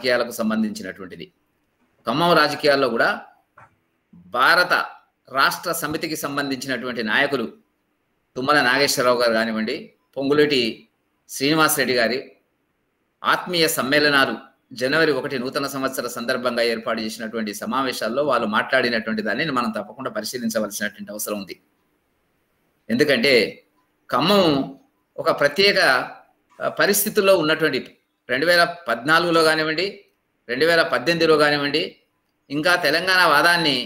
రాజకీయాలకు సంబంధించినటువంటిది ఖమ్మం రాజకీయాల్లో కూడా భారత రాష్ట్ర సమితికి సంబంధించినటువంటి నాయకులు తుమ్మల నాగేశ్వరరావు గారు కానివ్వండి పొంగులేటి శ్రీనివాసరెడ్డి గారి ఆత్మీయ సమ్మేళనాలు జనవరి ఒకటి నూతన సంవత్సర సందర్భంగా ఏర్పాటు చేసినటువంటి సమావేశాల్లో వాళ్ళు మాట్లాడినటువంటి దాన్ని మనం తప్పకుండా పరిశీలించవలసినటువంటి అవసరం ఉంది ఎందుకంటే ఖమ్మం ఒక ప్రత్యేక ఆ, పరిస్థితుల్లో ఉన్నటువంటి రెండు వేల పద్నాలుగులో కానివ్వండి రెండు వేల పద్దెనిమిదిలో కానివ్వండి ఇంకా తెలంగాణ వాదాన్ని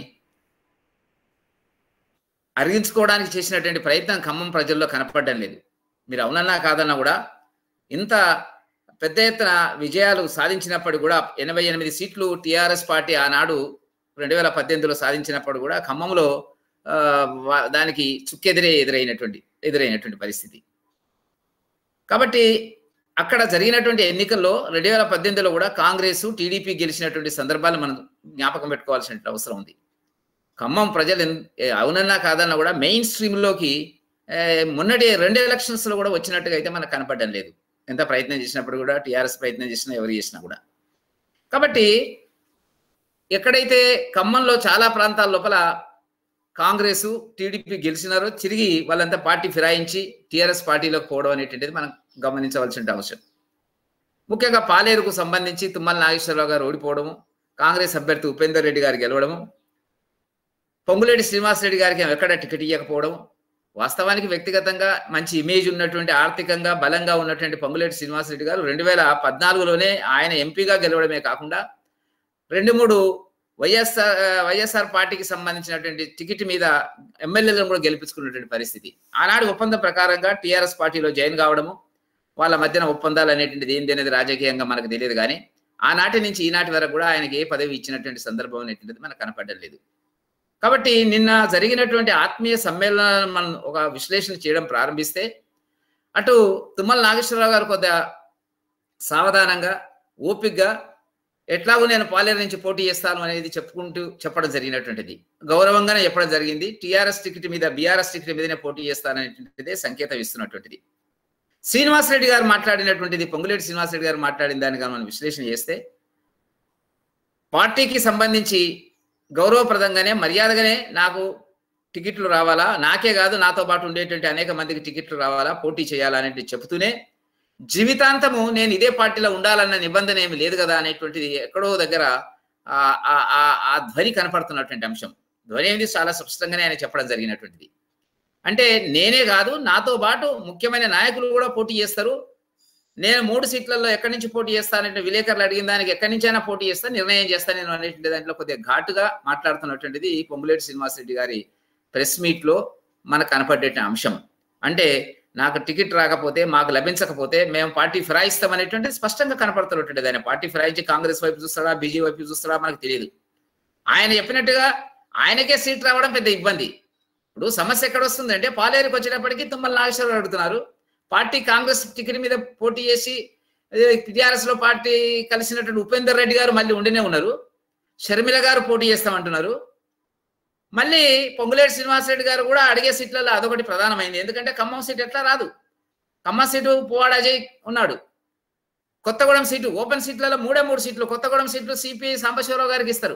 అరిగించుకోవడానికి చేసినటువంటి ప్రయత్నం ఖమ్మం ప్రజల్లో కనపడడం లేదు మీరు అవునన్నా కాదన్నా కూడా ఇంత పెద్ద ఎత్తున విజయాలు సాధించినప్పుడు కూడా ఎనభై ఎనిమిది సీట్లు టిఆర్ఎస్ పార్టీ ఆనాడు రెండు వేల పద్దెనిమిదిలో సాధించినప్పుడు కూడా ఖమ్మంలో ఆ, వా- దానికి చుక్కెదిరే ఎదురైనటువంటి ఎదురైనటువంటి పరిస్థితి కాబట్టి అక్కడ జరిగినటువంటి ఎన్నికల్లో రెండు వేల పద్దెనిమిదిలో కూడా కాంగ్రెస్ టీడీపీ గెలిచినటువంటి సందర్భాలు మనం జ్ఞాపకం పెట్టుకోవాల్సిన అవసరం ఉంది ఖమ్మం ప్రజలు ఎన్- ఏ అవునన్నా కాదన్నా కూడా మెయిన్ స్ట్రీమ్లోకి ఏ, మొన్నటి రెండు ఎలక్షన్స్లో కూడా వచ్చినట్టుగా అయితే మనకు కనపడడం లేదు ఎంత ప్రయత్నం చేసినప్పుడు కూడా టీఆర్ఎస్ ప్రయత్నం చేసినా ఎవరు చేసినా కూడా కాబట్టి ఎక్కడైతే ఖమ్మంలో చాలా ప్రాంతాల లోపల కాంగ్రెస్ టీడీపీ గెలిచినారో తిరిగి వాళ్ళంతా పార్టీ ఫిరాయించి టీఆర్ఎస్ పార్టీలోకి పోవడం అనేటువంటిది మనం గమనించవలసిన అవసరం ముఖ్యంగా పాలేరుకు సంబంధించి తుమ్మల నాగేశ్వరరావు గారు ఓడిపోవడము కాంగ్రెస్ అభ్యర్థి ఉపేందర్ రెడ్డి గారు గెలవడము పొంగులేటి శ్రీనివాసరెడ్డి గారికి ఎక్కడ టికెట్ ఇవ్వకపోవడం వాస్తవానికి వ్యక్తిగతంగా మంచి ఇమేజ్ ఉన్నటువంటి ఆర్థికంగా బలంగా ఉన్నటువంటి పొంగులేటి శ్రీనివాసరెడ్డి గారు రెండు వేల పద్నాలుగులోనే ఆయన ఎంపీగా గెలవడమే కాకుండా రెండు మూడు వైఎస్ఆర్ వైఎస్ఆర్ పార్టీకి సంబంధించినటువంటి టికెట్ మీద ఎమ్మెల్యేలను కూడా గెలిపించుకున్నటువంటి పరిస్థితి ఆనాడు ఒప్పందం ప్రకారంగా టీఆర్ఎస్ పార్టీలో జాయిన్ కావడము వాళ్ళ మధ్యన ఒప్పందాలు అనేటువంటిది ఏంది అనేది రాజకీయంగా మనకు తెలియదు కానీ ఆనాటి నుంచి ఈనాటి వరకు కూడా ఆయనకి ఏ పదవి ఇచ్చినటువంటి సందర్భం అనేటువంటిది మనకు కనపడడం లేదు కాబట్టి నిన్న జరిగినటువంటి ఆత్మీయ సమ్మేళనం మనం ఒక విశ్లేషణ చేయడం ప్రారంభిస్తే అటు తుమ్మల నాగేశ్వరరావు గారు కొద్దిగా సావధానంగా ఓపికగా ఎట్లాగో నేను పాలేరు నుంచి పోటీ చేస్తాను అనేది చెప్పుకుంటూ చెప్పడం జరిగినటువంటిది గౌరవంగానే చెప్పడం జరిగింది టీఆర్ఎస్ టికెట్ మీద బీఆర్ఎస్ టికెట్ మీదనే పోటీ చేస్తాననేటువంటిదే సంకేతం ఇస్తున్నటువంటిది శ్రీనివాసరెడ్డి గారు మాట్లాడినటువంటిది పొంగులేటి శ్రీనివాసరెడ్డి గారు మాట్లాడిన దాన్ని కానీ మనం విశ్లేషణ చేస్తే పార్టీకి సంబంధించి గౌరవప్రదంగానే మర్యాదగానే నాకు టికెట్లు రావాలా నాకే కాదు నాతో పాటు ఉండేటువంటి అనేక మందికి టికెట్లు రావాలా పోటీ చేయాలా అనేది చెబుతూనే జీవితాంతము నేను ఇదే పార్టీలో ఉండాలన్న నిబంధన ఏమి లేదు కదా అనేటువంటిది ఎక్కడో దగ్గర ఆ- ఆ- ఆ- ఆ ధ్వని కనపడుతున్నటువంటి అంశం ధ్వని అనేది చాలా స్పష్టంగానే ఆయన చెప్పడం జరిగినటువంటిది అంటే నేనే కాదు నాతో పాటు ముఖ్యమైన నాయకులు కూడా పోటీ చేస్తారు నేను మూడు సీట్లలో ఎక్కడి నుంచి పోటీ చేస్తానంటే విలేకరులు అడిగిన దానికి ఎక్కడి నుంచైనా పోటీ చేస్తా నిర్ణయం చేస్తాను నేను అనేటువంటి దాంట్లో కొద్దిగా ఘాటుగా మాట్లాడుతున్నటువంటిది పొంగులేటి శ్రీనివాసరెడ్డి గారి ప్రెస్ మీట్ లో మనకు కనపడే అంశం అంటే నాకు టికెట్ రాకపోతే మాకు లభించకపోతే మేము పార్టీ ఫిరాయిస్తాం అనేటువంటి స్పష్టంగా కనపడుతున్నటువంటిది ఆయన పార్టీ ఫిరాయించి కాంగ్రెస్ వైపు చూస్తాడా బీజేపీ వైపు చూస్తాడా మనకు తెలియదు ఆయన చెప్పినట్టుగా ఆయనకే సీట్ రావడం పెద్ద ఇబ్బంది ఇప్పుడు సమస్య ఎక్కడ వస్తుందంటే పాలేరుకి వచ్చేటప్పటికి తుమ్మల నాగేశ్వరరావు అడుగుతున్నారు పార్టీ కాంగ్రెస్ టికెట్ మీద పోటీ చేసి టిఆర్ఎస్ లో పార్టీ కలిసినటువంటి ఉపేందర్ రెడ్డి గారు మళ్ళీ ఉండినే ఉన్నారు షర్మిల గారు పోటీ చేస్తామంటున్నారు మళ్ళీ పొంగులేటి శ్రీనివాసరెడ్డి గారు కూడా అడిగే సీట్లలో అదొకటి ప్రధానమైంది ఎందుకంటే ఖమ్మం సీట్ ఎట్లా రాదు ఖమ్మం సీటు పువ్వాడ అజయ్ ఉన్నాడు కొత్తగూడెం సీటు ఓపెన్ సీట్లలో మూడే మూడు సీట్లు కొత్తగూడెం సీట్లు సిపిఐ సాంబశివరావు గారికి ఇస్తారు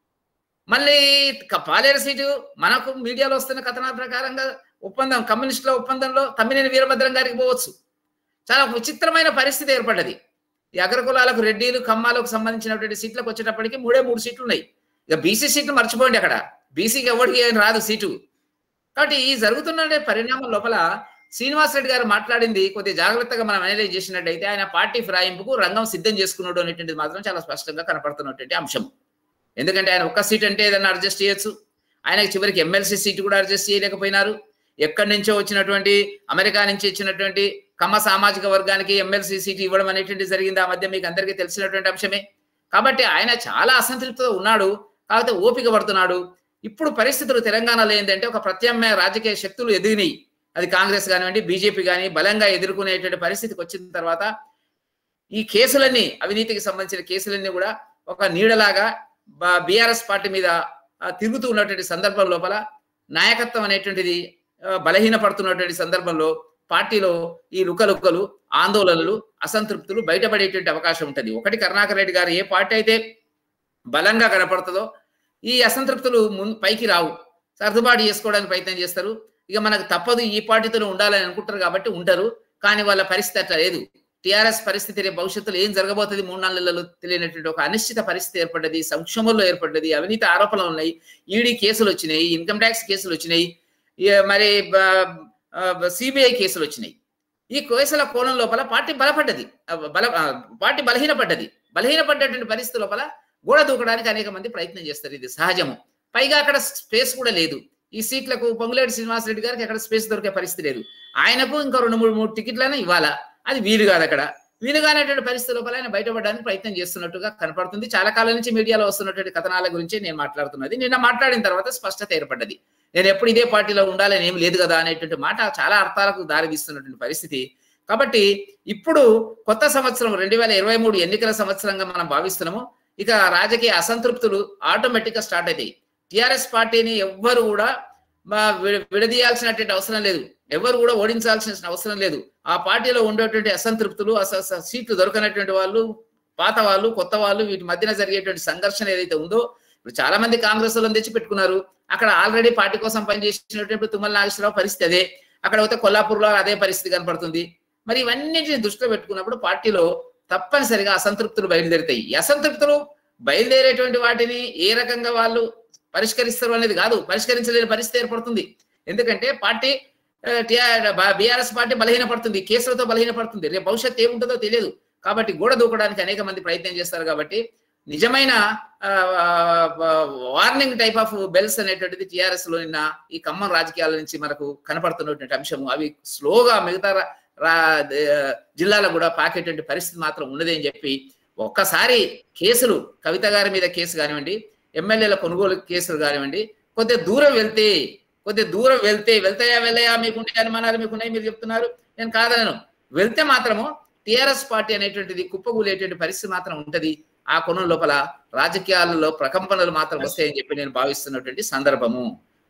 మళ్ళీ క- పాలేరు సీటు మనకు మీడియాలో వస్తున్న కథనాల ప్రకారంగా ఒప్పందం కమ్యూనిస్టుల ఒప్పందంలో తమ్మినేని వీరభద్రం గారికి పోవచ్చు చాలా విచిత్రమైన పరిస్థితి ఏర్పడ్డది ఈ అగ్రకులాలకు రెడ్డిలు కమ్మాలకు సంబంధించినటువంటి సీట్లకు వచ్చేటప్పటికి మూడే మూడు సీట్లు ఉన్నాయి ఇక బీసీ సీట్లు మర్చిపోండి అక్కడ బీసీకి ఎవరికి ఏం రాదు సీటు కాబట్టి ఈ జరుగుతున్న పరిణామం లోపల శ్రీనివాస్ రెడ్డి గారు మాట్లాడింది కొద్దిగా జాగ్రత్తగా మనం అనలైజ్ చేసినట్టయితే ఆయన పార్టీ ఫిరాయింపుకు రంగం సిద్ధం చేసుకున్నాడు అనేటువంటిది మాత్రం చాలా స్పష్టంగా కనపడుతున్నటువంటి అంశం ఎందుకంటే ఆయన ఒక్క సీట్ అంటే ఏదైనా అడ్జస్ట్ చేయొచ్చు ఆయనకి చివరికి ఎమ్మెల్సీ సీట్ కూడా అడ్జస్ట్ చేయలేకపోయినారు ఎక్కడి నుంచో వచ్చినటువంటి అమెరికా నుంచి ఇచ్చినటువంటి కమ్మ సామాజిక వర్గానికి ఎమ్మెల్సీ సీట్ ఇవ్వడం అనేటువంటి జరిగింది ఆ మధ్య మీకు అందరికీ తెలిసినటువంటి అంశమే కాబట్టి ఆయన చాలా అసంతృప్తితో ఉన్నాడు కాకపోతే ఓపిక పడుతున్నాడు ఇప్పుడు పరిస్థితులు తెలంగాణలో ఏంటంటే ఒక ప్రత్యామ్నాయ రాజకీయ శక్తులు ఎదిగినాయి అది కాంగ్రెస్ కానివ్వండి బీజేపీ కానీ బలంగా ఎదుర్కొనేటువంటి పరిస్థితికి వచ్చిన తర్వాత ఈ కేసులన్నీ అవినీతికి సంబంధించిన కేసులన్నీ కూడా ఒక నీడలాగా బీఆర్ఎస్ పార్టీ మీద ఆ, తిరుగుతూ ఉన్నటువంటి సందర్భం లోపల నాయకత్వం అనేటువంటిది ఆ, బలహీనపడుతున్నటువంటి సందర్భంలో పార్టీలో ఈ లుకలుకలు ఆందోళనలు అసంతృప్తులు బయటపడేటువంటి అవకాశం ఉంటుంది ఒకటి కరుణాకర్ రెడ్డి గారు ఏ పార్టీ అయితే బలంగా కనపడుతుందో ఈ అసంతృప్తులు ముందు పైకి రావు సర్దుబాటు చేసుకోవడానికి ప్రయత్నం చేస్తారు ఇక మనకు తప్పదు ఈ పార్టీతో ఉండాలని అనుకుంటారు కాబట్టి ఉంటారు కానీ వాళ్ళ పరిస్థితి అట్లా లేదు టిఆర్ఎస్ పరిస్థితి రేపు భవిష్యత్తులో ఏం జరగబోతుంది మూడు నాలుగు నెలలు తెలియనటువంటి ఒక అనిశ్చిత పరిస్థితి ఏర్పడ్డది సంక్షోభంలో ఏర్పడ్డది అవినీతి ఆరోపణలు ఉన్నాయి ఈడీ కేసులు వచ్చినాయి ఇన్కమ్ ట్యాక్స్ కేసులు వచ్చినాయి ఇక మరి సిబిఐ కేసులు వచ్చినాయి ఈ కేసుల కోణం లోపల పార్టీ బలపడ్డది ఆ, బల ఆ, పార్టీ బలహీనపడ్డది బలహీనపడ్డటువంటి పరిస్థితి లోపల గోడ దూకడానికి అనేక మంది ప్రయత్నం చేస్తారు ఇది సహజము పైగా అక్కడ స్పేస్ కూడా లేదు ఈ సీట్లకు పొంగులేటి శ్రీనివాసరెడ్డి గారికి అక్కడ స్పేస్ దొరికే పరిస్థితి లేదు ఆయనకు ఇంకా రెండు మూడు మూడు టికెట్లైనా ఇవ్వాలా అది వీలు కాదు అక్కడ వీలు కానటువంటి పరిస్థితి లోపల ఆయన బయటపడడానికి ప్రయత్నం చేస్తున్నట్టుగా కనపడుతుంది చాలా కాలం నుంచి మీడియాలో వస్తున్నటువంటి కథనాల గురించి నేను మాట్లాడుతున్నది నిన్న మాట్లాడిన తర్వాత స్పష్టత ఏర్పడ్డది నేను ఎప్పుడు ఇదే పార్టీలో ఉండాలని ఏం లేదు కదా అనేటువంటి మాట చాలా అర్థాలకు దారితీస్తున్నటువంటి పరిస్థితి కాబట్టి ఇప్పుడు కొత్త సంవత్సరం రెండు వేల ఇరవై మూడు ఎన్నికల సంవత్సరంగా మనం భావిస్తున్నాము ఇక రాజకీయ అసంతృప్తులు ఆటోమేటిక్ గా స్టార్ట్ అవుతాయి టిఆర్ఎస్ పార్టీని ఎవ్వరు కూడా మా వి- విడదీయాల్సినటువంటి అవసరం లేదు ఎవరు కూడా ఓడించాల్సిన అవసరం లేదు ఆ పార్టీలో ఉండేటువంటి అసంతృప్తులు అస అస- సీట్లు దొరకనటువంటి వాళ్ళు పాత వాళ్ళు కొత్త వాళ్ళు వీటి మధ్యన జరిగేటువంటి సంఘర్షణ ఏదైతే ఉందో ఇప్పుడు చాలా మంది కాంగ్రెస్ వాళ్ళని తెచ్చి పెట్టుకున్నారు అక్కడ ఆల్రెడీ పార్టీ కోసం పనిచేసినటువంటి తుమ్మల నాగేశ్వరరావు పరిస్థితి అదే అక్కడ పోతే కొల్లాపూర్లో అదే పరిస్థితి కనపడుతుంది మరి ఇవన్నిటిని దృష్టిలో పెట్టుకున్నప్పుడు పార్టీలో తప్పనిసరిగా అసంతృప్తులు బయలుదేరుతాయి ఈ అసంతృప్తులు బయలుదేరేటువంటి వాటిని ఏ రకంగా వాళ్ళు పరిష్కరిస్తారు అనేది కాదు పరిష్కరించలేని పరిస్థితి ఏర్పడుతుంది ఎందుకంటే పార్టీ బీఆర్ఎస్ పార్టీ బలహీనపడుతుంది కేసులతో బలహీనపడుతుంది రేపు భవిష్యత్తు ఏముంటుందో తెలియదు కాబట్టి గోడ దూకడానికి అనేక మంది ప్రయత్నం చేస్తారు కాబట్టి నిజమైన వార్నింగ్ టైప్ ఆఫ్ బెల్స్ అనేటువంటిది టిఆర్ఎస్ లో నిన్న ఈ ఖమ్మం రాజకీయాల నుంచి మనకు కనపడుతున్నటువంటి అంశము అవి స్లోగా మిగతా రా- రా- దే- జిల్లాలో కూడా పాకేటువంటి పరిస్థితి మాత్రం ఉన్నది అని చెప్పి ఒక్కసారి కేసులు కవిత గారి మీద కేసు కానివ్వండి ఎమ్మెల్యేల కొనుగోలు కేసులు కానివ్వండి కొద్దిగా దూరం వెళ్తే కొద్దిగా దూరం వెళ్తే వెళ్తాయా వెళ్ళయా మీకుంటే అనుమానాలు మీకున్నాయి మీరు చెప్తున్నారు నేను కాదనను వెళ్తే మాత్రము టిఆర్ఎస్ పార్టీ అనేటువంటిది కుప్పగూలేటువంటి పరిస్థితి మాత్రం ఉంటది ఆ కోణం లోపల రాజకీయాలలో ప్రకంపనలు మాత్రం వస్తాయని చెప్పి నేను భావిస్తున్నటువంటి సందర్భము